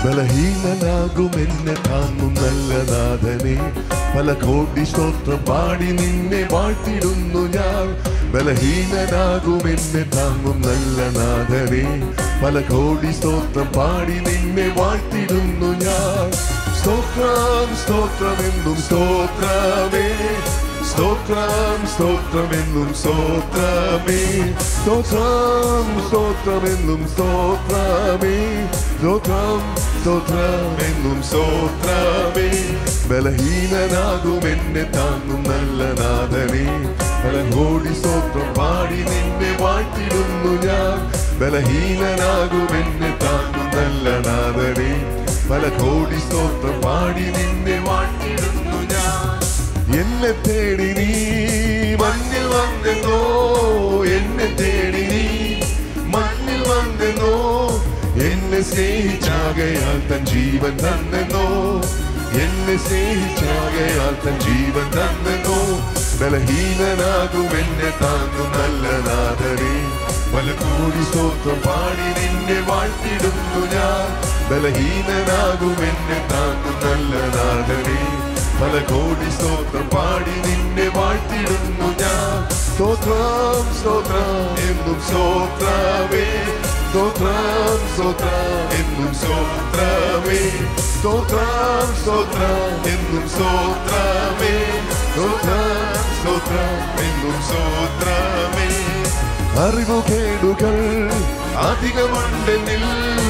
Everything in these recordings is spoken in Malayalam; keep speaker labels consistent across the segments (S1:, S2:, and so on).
S1: ബലഹീനനാകുമെന്നെ താങ്ങും നല്ല നാഥനെ പല കോടി സ്തോത്രം പാടി നിന്നെ വാഴ്ത്തിടുന്നു ഞാൻ ബലഹീനനാകുമെന്നെ താങ്ങും നല്ല നാഥനെ പല കോടി സ്തോത്രം പാടി നിന്നെ വാഴ്ത്തിടുന്നു ഞാൻ സ്തോത്രം സ്തോത്രമെന്നും സ്തോത്രമേ സ്തോത്രം സ്തോത്രമെന്നും സ്തോത്രമേ സ്തോത്രം സ്തോത്രമെന്നും സ്തോത്രമേ സ്തോത്രം സ്തോത്രമെന്നും സ്തോത്രമേ ബലഹീനനാകും എന്നെ താങ്ങും നല്ല നാഥനെ പല കോടി സ്തോത്രം പാടി നിന്നെ വാഴ്ത്തിടുന്നു ഞാൻ ബലഹീനനാകും എന്നെ താങ്ങും നല്ല നാഥനെ പല കോടി സ്തോത്രം പാടി നിന്നെ വാഴ്ത്തിടുന്നു ഞാൻ എന്നെ തേടി നീ മണ്ണിൽ വന്നെന്നോ എന്നെ തേടി നീ മണ്ണിൽ വന്നെന്നോ എന്നെ സ്നേഹിച്ചാകയാൽ തൻ ജീവൻ തന്നെന്നോ എന്നെ സ്നേഹിച്ചാകയാൽ തൻ ജീവൻ തന്നെന്നോ ബലഹീനനാകും എന്നെ താങ്ങും നല്ല നാഥനെ പല കോടി സ്തോത്രം പാടി നിന്നെ വാഴ്ത്തിടുന്നു ഞാൻ ബലഹീനനാകും എന്നെ താങ്ങും നല്ല നാഥനെ പല കോടി സ്തോത്രം പാടി നിന്നെ വാഴ്ത്തിടുന്നു ഞാൻ സ്തോത്രം സ്തോത്രം എന്നും സ്തോത്രമേ സ്തോത്രം സ്തോത്രം എന്നും സ്തോത്രമേ സ്തോത്രം സ്തോത്രം എന്നും സ്തോത്രമേ സ്തോത്രം സ്തോത്രം എന്നും സ്തോത്രമേ അറിവുകേടുകൾ അധികമുണ്ടെന്നിൽ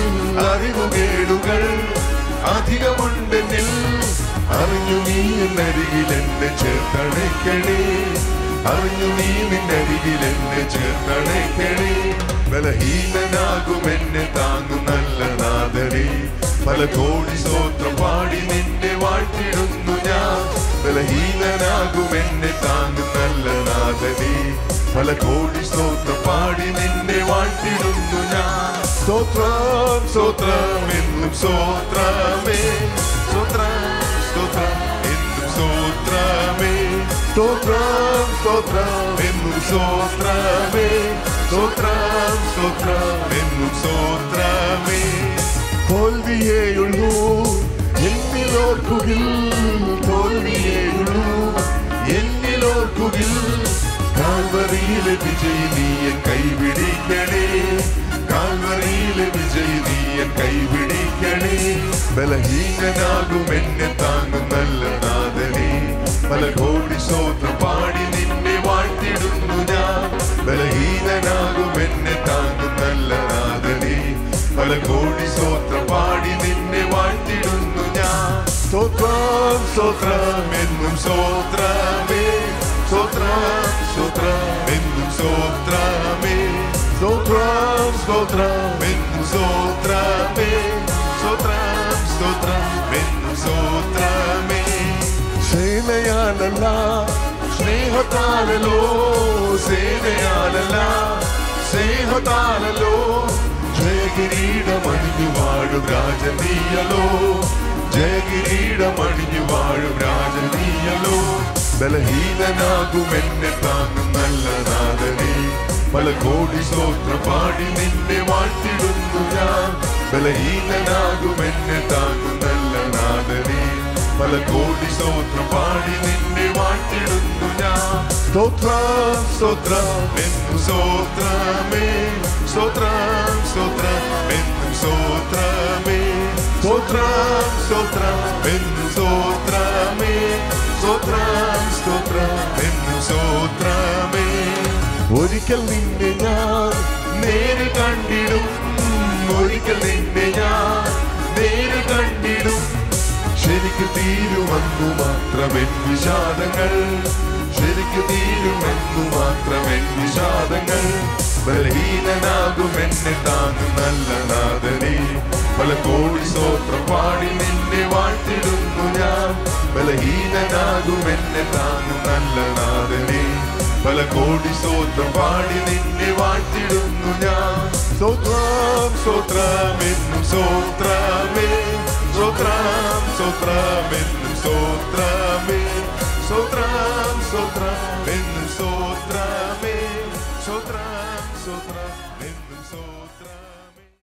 S1: അറിവുകേടുകൾ അധികമുണ്ടെന്നിൽ അറിഞ്ഞു നീ എന്നരികിൽ എന്നെ ചേർത്തണയ്ക്കണേ അറിഞ്ഞു നീ നിന്നരികിൽ എന്നെ ചേർത്തണയ്ക്കണേ ബലഹീനനാകും എന്നെ താങ്ങും നല്ല നാഥനെ പല കോടി സ്തോത്രം പാടി നിന്നെ വാഴ്ത്തിടുന്നു ഞാൻ ബലഹീനനാകും എന്നെ താങ്ങും നല്ല നാഥനെ പല കോടി സ്തോത്രം പാടി നിന്നെ വാഴ്ത്തിടുന്നു ഞാൻ സ്തോത്രം സ്തോത്രം എന്നും സ്തോത്രമേ സ്തോത്രം സ്തോത്രം എന്നും സ്തോത്രമേ സ്തോത്രം സ്തോത്രം എന്നും സ്തോത്രമേ സ്തോത്രം സ്തോത്രം എന്നും സ്തോത്രമേ തോൽവിയേയുള്ളൂ എന്നിലോർക്കുകിൽ തോൽവിയേയുള്ളൂ എന്നിലോർക്കുകിൽ കാൽവറിയിലെ വിജയി നീയൻ കൈപിടിക്കണേ കാൽവറിയിലെ വിജയി നീയൻ കൈപിടിക്കണേ ബലഹീനനാകും എന്നെ താങ്ങും നല്ല നാഥനെ പല കോടി സ്തോത്രം പാടി നിന്നെ വാഴ്ത്തിടുന്നു ഞാൻ ബലഹീനനാകും എന്നെ താങ്ങും നല്ല നാഥനെ പല കോടി സ്തോത്രം പാടി നിന്നെ വാഴ്ത്തിടുന്നു ഞാൻ സ്തോത്രം സ്തോത്രം എന്നും സ്തോത്രമേ സ്തോത്രം സ്തോത്രം എന്നും സ്തോത്രമേ സ്തോത്രം സ്തോത്രം എന്നും സ്തോത്രമേ സ്തോത്രം സ്തോത്രം എന്നും സ്തോത്രമേ സേനയാലല്ല സ്നേഹത്താലല്ലോ സേനയാലല്ല സ്നേഹത്താലല്ലോ ജയകിരീടമണിഞ്ഞു വാഴും രാജനീയലോ ജയകിരീടമണിഞ്ഞു വാഴും രാജനീയലോ ബലഹീനനാകും എന്നെ താങ്ങും നല്ല നാഥനെ പല കോടി സ്തോത്രം പാടി നിന്നെ വാഴ്ത്തിടുന്നു ഞാൻ ബലഹീനനാകും എന്നെ താങ്ങും നല്ല നാഥനെ പല കോടി സ്തോത്രം പാടി നിന്നെ വാഴ്ത്തിടുന്നു ഞാൻ സ്തോത്രം സ്തോത്രം എന്നും സ്തോത്രമേ സ്തോത്രം സ്തോത്രം എന്നും സ്തോത്രമേ സ്തോത്രം സ്തോത്രം എന്നും സ്തോത്രമേ സ്തോത്രം സ്തോത്രം എന്നും സ്തോത്രമേ ഒരിക്കൽ നിന്നെ ഞാൻ നേരിൽ കണ്ടിടും ഒരിക്കൽ നിന്നെ ഞാൻ നേരിൽ കണ്ടിടും ശരിക്ക് തീരുമെന്നു മാത്രമെൻ വിഷാദങ്ങൾ ശരിക്ക് തീരുമെന്നു മാത്രമെൻ വിഷാദങ്ങൾ ബലഹീനനാകും എന്നെ താങ്ങും നല്ല നാഥനെ പല കോടി സ്തോത്രം പാടി നിന്നെ വാഴ്ത്തിടുന്നു ഞാൻ ബലഹീനനാകും എന്നെ താങ്ങും നല്ല നാഥനെ പല കോടി സ്തോത്രം പാടി നിന്നെ വാഴ്ത്തിടുന്നു ഞാൻ സ്തോത്രം സ്തോത്രം എന്നും സ്തോത്രമേ സ്തോത്രം സ്തോത്രം എന്നും സ്തോത്രമേ സ്തോത്രം സ്തോത്രം എന്നും സ്തോത്രമേ സ്തോത്രം സ്തോത്രം എന്നും